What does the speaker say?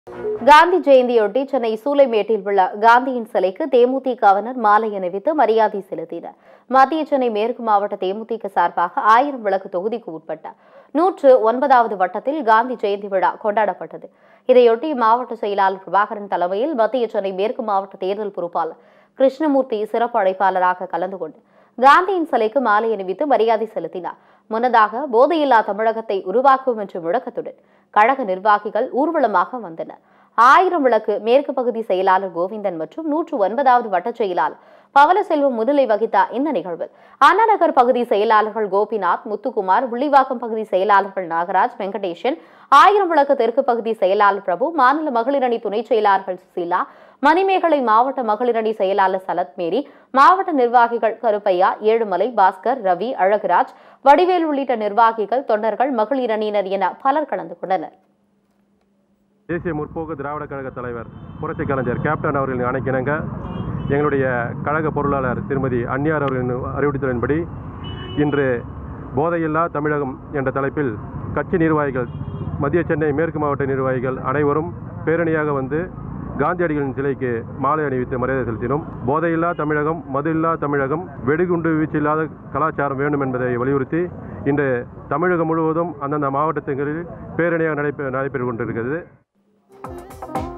காந்தி ஜெயந்தியொட்டி சென்னை சூளைமேட்டில் உள்ள காந்தியின் சிலைக்கு தேமுதிகவினர் மாலை அணிவித்து மரியாதை செலுத்தினர் மத்திய சென்னை மேற்கு மாவட்ட தேமுதிக சார்பாக ஆயிரம் விளக்கு தொகுதிக்கு உட்பட்ட நூற்று ஒன்பதாவது வட்டத்தில் காந்தி ஜெயந்தி விழா கொண்டாடப்பட்டது இதையொட்டி மாவட்ட செயலாளர் பிரபாகரன் தலைமையில் மத்திய சென்னை மேற்கு மாவட்ட தேர்தல் பொறுப்பாளர் கிருஷ்ணமூர்த்தி சிறப்பு அழைப்பாளராக கலந்து கொண்டு காந்தியின் சிலைக்கு மாலை அணிவித்து மரியாதை செலுத்தினார் முன்னதாக போதையில்லா தமிழகத்தை உருவாக்கும் என்ற முழக்கத்துடன் கழக நிர்வாகிகள் ஊர்வலமாக வந்தனர் ஆயிரம் விளக்கு மேற்கு பகுதி செயலாளர் கோவிந்தன் மற்றும் நூற்று ஒன்பதாவது வட்டச் செயலாளர் பவனசெல்வம் முன்னிலை வகித்த இந்த நிகழ்வில் அண்ணா நகர் பகுதி செயலாளர்கள் கோபிநாத் முத்துக்குமார் உள்ளிவாக்கம் பகுதி செயலாளர்கள் நாகராஜ் வெங்கடேஷன் ஆயிரம் விளக்கு தெற்கு பகுதி செயலாளர் பிரபு மாநில மகளிரணி துணை செயலாளர்கள் சுசீலா மணிமேகலை மாவட்ட மகளிரணி செயலாளர் சலத் மேரி மாவட்ட நிர்வாகிகள் கருப்பையா ஏழுமலை பாஸ்கர் ரவி அழகுராஜ் வடிவேல் உள்ளிட்ட நிர்வாகிகள் தொண்டர்கள் மகளிரணியினர் என பலர் கலந்து கொண்டனர் தேசிய முற்போக்கு திராவிட கழக தலைவர் புரட்சி கலைஞர் கேப்டன் அவர்களின் அணைக்கிணங்க எங்களுடைய கழக பொருளாளர் திருமதி அன்னியார் அவர்களின் அறிவுறுத்தலின்படி இன்று போதையில்லா தமிழகம் என்ற தலைப்பில் கட்சி நிர்வாகிகள் மத்திய சென்னை மேற்கு மாவட்ட நிர்வாகிகள் அனைவரும் பேரணியாக வந்து காந்தியடிகளின் சிலைக்கு மாலை அணிவித்து மரியாதை செலுத்தினோம் போதையில்லா தமிழகம் மது இல்லா தமிழகம் வெடிகுண்டு வீச்சில்லாத கலாச்சாரம் வேண்டும் என்பதை வலியுறுத்தி இன்று தமிழகம் முழுவதும் அந்தந்த மாவட்டங்களில் பேரணியாக நடைபெ நடைபெற்று கொண்டிருக்கிறது